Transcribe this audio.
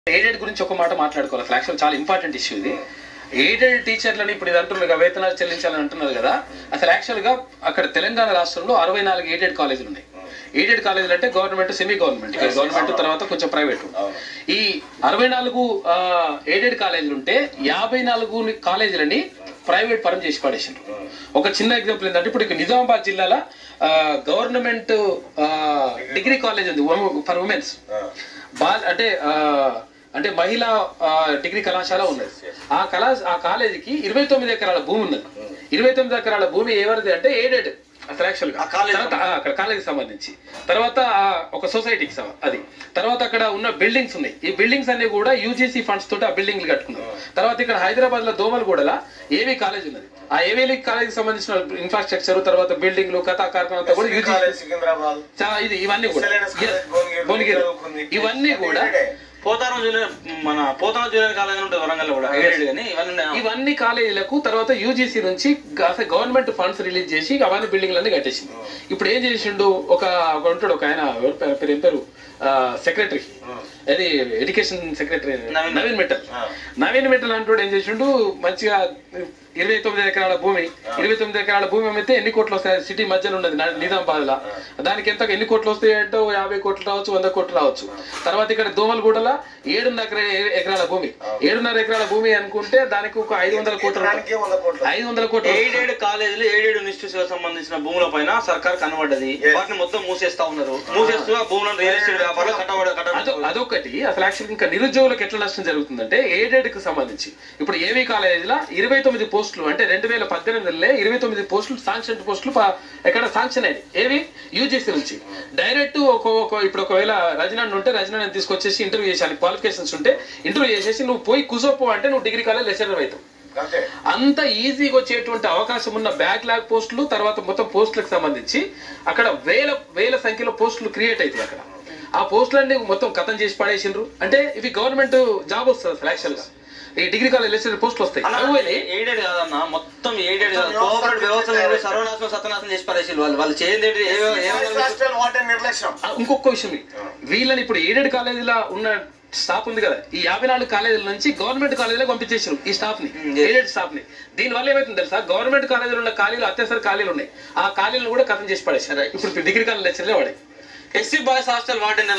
Aided గురించి ఒక మాట మాట్లాడుకోవాలి అసలు యాక్చువల్ చాలా ఇంపార్టెంట్ ఇష్యూ ఇది ఎయిడెడ్ టీచర్లని ఇప్పుడు ఇది అంటున్నారు కదా, వేతనాలు చెల్లించాలని అంటున్నారు కదా అసలు యాక్చువల్ గా అక్కడ తెలంగాణ రాష్ట్రంలో అరవై నాలుగు ఎయిడెడ్ కాలేజీలు ఉన్నాయి ఎయిడెడ్ కాలేజీలు అంటే గవర్నమెంట్ సెమీ గవర్నమెంట్ ఇక్కడ గవర్నమెంట్ తర్వాత కొంచెం ప్రైవేట్ ఈ అరవై నాలుగు ఎయిడెడ్ కాలేజీలు ఉంటే యాభై నాలుగు కాలేజీలని ప్రైవేట్ పరం చేసి పడేసిండ్రు ఒక చిన్న ఎగ్జాంపుల్ ఏంటంటే ఇప్పుడు ఇక్కడ నిజామాబాద్ జిల్లాలో గవర్నమెంట్ డిగ్రీ కాలేజ్ ఉంది ఫర్ ఉమెన్స్ బా అంటే ఆ, అంటే మహిళా ఆ, డిగ్రీ కళాశాల ఉన్నది ఆ కళా ఆ కాలేజీకి ఇరవై తొమ్మిది ఎకరాల భూమి ఉన్నది ఇరవై తొమ్మిది ఎకరాల భూమి ఎవరిది అంటే ఎయిడెడ్ అసలు యాక్చువల్ గా ఆ కాలేజీ తర్వాత ఆ, అక్కడ కాలేజీకి సంబంధించి తర్వాత ఆ, ఒక సొసైటీకి సం- అది తర్వాత అక్కడ ఉన్న బిల్డింగ్స్ ఉన్నాయి ఈ బిల్డింగ్స్ అన్ని కూడా యూజీసీ ఫండ్స్ తోటి ఆ బిల్డింగ్లు కట్టుకున్నారు తర్వాత ఇక్కడ హైదరాబాద్ లో దోమలగూడల ఏవీ కాలేజ్ ఉన్నది ఆ ఏవీ కాలేజీకి సంబంధించిన ఇన్ఫ్రాస్ట్రక్చర్ తర్వాత బిల్డింగ్లు కథా కార్ఖానా అంతా కూడా యూజీ కాలేజ్ సికింద్రాబాద్ చా- ఇది ఇవన్నీ కూడా SLNS కాలేజ్ భువనగిరి, భువనగిరి చదువుకుంది. ఇవన్నీ కూడా ఇక్కడే. పోతారం జూనియర్ మన పోతారం జూనియర్ కాలేజ్ ఉంటుంది వరంగల్ కూడా ఎయిడెడ్ కానీ ఇవన్నీ ఉన్నాయి. ఇవన్నీ కాలేజీలకు తర్వాత యూజీసీ నుంచి గవర్నమెంట్ ఫండ్స్ రిలీజ్ చేసి అవన్నీ బిల్డింగ్లన్నీ కట్టేసింది ఇప్పుడు ఏం చేసిండు ఒక ఒక ఉంటాడు ఒక ఆయన ఎవరి పేరు- పేరు ఏం పేరు సెక్రటరీ అది ఎడ్యుకేషన్ సెక్రటరీ నవీన్. నవీన్ మిట్టల్ ఆ. నవీన్ మిట్టల్ అంటాడు ఏం చేసిండు మంచిగా ఇరవై తొమ్మిది ఎకరాల భూమి ఇరవై తొమ్మిది ఎకరాల భూమి అమ్మితే ఎన్ని కోట్లు వస్తాయి సిటీ మధ్యలో ఉన్నది నా- నిజామాబాద్ లా దానికి ఎంత ఎన్ని కోట్లు వస్తాయి అంటే ఓ యాభై కోట్లు రావచ్చు వంద కోట్లు రావచ్చు తర్వాత ఇక్కడ దోమలగూడల ఏడున్నర ఎకరా- ఎకరాల భూమి ఏడున్నర ఎకరాల భూమి అనుకుంటే దానికి ఒక ఐదు వందల కోట్లు దానికే వంద కోట్లు ఐదు వందల కోట్లు ఎయిడెడ్ కాలేజీలు ఎయిడెడ్ ఇన్స్టిట్యూట్స్ సంబంధించిన భూముల పైన సర్కార్ కనబడ్డది Yes. వాటిని మొత్తం మూసేస్తా ఉన్నారు మూసేస్తూ ఆ భూములను రియల్ ఎస్టేట్ వ్యాపారంలో కట్టబడ అదో కట్టబడ అదొకటి అసలు యాక్చువల్ ఇంకా నిరుద్యోగులకు ఎట్లా నష్టం జరుగుతుందంటే ఎయిడెడ్ కి సంబంధించి ఇప్పుడు ఏవీ కాలేజీలో ఇరవై తొమ్మిది పోస్టులు అంటే రెండు వేల పద్దెనిమిదిలో ఇరవై తొమ్మిది పోస్టులు శాంక్షన్ పోస్టులు ప- ఎక్కడ శాంక్షన్ అయ్యాయి ఏవి యూజీసీ నుంచి డైరెక్ట్ ఒక ఒక ఇప్పుడు ఒకవేళ రజనాన్ని ఉంటే రజనాన్ని తీసుకొచ్చేసి ఇంటర్వ్యూ చేసాను క్వాలిఫికేషన్స్ ఉంటే ఇంటర్వ్యూ చేసేసి నువ్వు పోయి కుసోపో అంటే నువ్వు డిగ్రీ కాలేజ్ లెక్చరర్ అవుతావు అంతే అంత ఈజీగా వచ్చేటువంటి అవకాశం ఉన్న బ్యాక్ లాగ్ పోస్టులు తర్వాత మొత్తం పోస్టులకు సంబంధించి అక్కడ వేల వేల సంఖ్యలో పోస్టులు క్రియేట్ అవుతాయి అక్కడ ఆ పోస్టులన్నీ మొత్తం కథం చేసి పడేసిండ్రు అంటే ఇవి గవర్నమెంట్ జాబ్ వస్తుంది అసలు యాక్చువల్ గా ఈ డిగ్రీ కాలేజ్ లెక్చరర్ పోస్టులు వస్తాయి అవి పోయినాయి. ఎయిడెడ్ కాదన్న మొత్తం ఎయిడెడ్ కాదు మొత్తం కోఆపరేటివ్ వ్యవస్థ వ్యవస్థలు సర్వనాశనం సత్యనాశనం చేసి పడేసి వాళ్ళు వాళ్ళు చేయండి ఏంటి? ఏ ఏ రంగంలో హాస్టల్ వాటర్ నిర్లక్ష్యం ఆ, ఇంకొక విషయం ఇది. వీళ్ళని ఇప్పుడు ఎయిడెడ్ కాలేజీలో ఉన్న స్టాఫ్ ఉంది కదా ఈ యాభై నాలుగు కాలేజీల నుంచి గవర్నమెంట్ కాలేజీలో పంపించేసారు ఈ స్టాఫ్ ని Mm, yes. ఎయిడెడ్ స్టాఫ్ ని దీని వల్ల ఏమైతుంది తెలుసా గవర్నమెంట్ కాలేజీలో ఉన్న ఖాళీలు అత్యవసర ఖాళీలు ఉన్నాయి ఆ ఖాళీలను కూడా కథం చేసి పడేసారు ఇప్పుడు డిగ్రీ కాలేజ్ లెక్చర్లే వాడే ఎస్సీ బాయ్స్ హాస్టల్ వార్డెన్